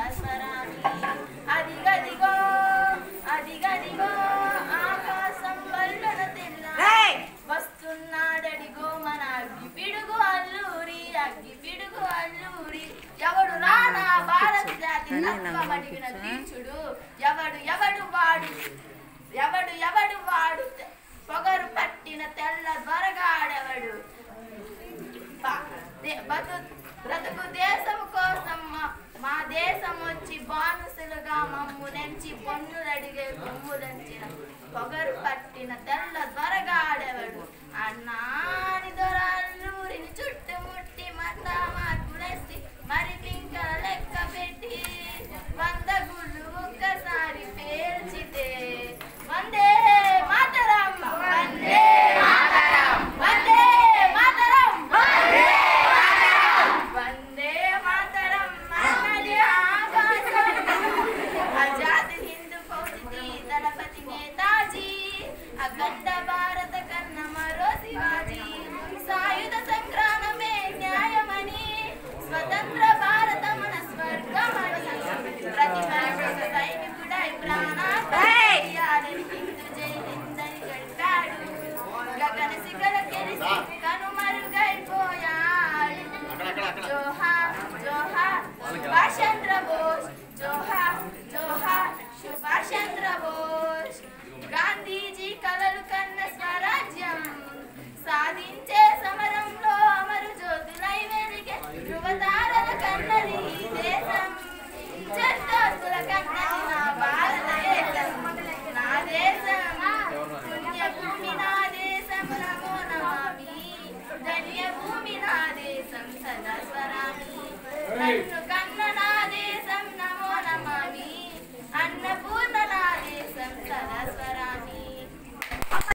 స్వరాన్ని అదిగదిగో అదిగదిగో ఆకాశం వల్లన తెల్ల వస్తున్నాడడిగో మన అగ్గి పిడుగు అల్లూరి అగ్గి పిడుగు అల్లూరి ఎవడు రానా భారత జాతి తత్వమడిగిన తీర్చుడు ఎవడు ఎవడు వాడు ఎవడు ఎవడు వాడు పొగరు పట్టిన తెల్ల దొరగాడెవడు బ- దే- బతు- బ్రతుకు దేశం కోసం మా- మా దేశం వచ్చి బానిసలుగా మమ్ము నెంచి పన్నులడిగే కొమ్ములంచిన పొగరు పట్టిన తెల్ల దొరగాడెవడు అన్నా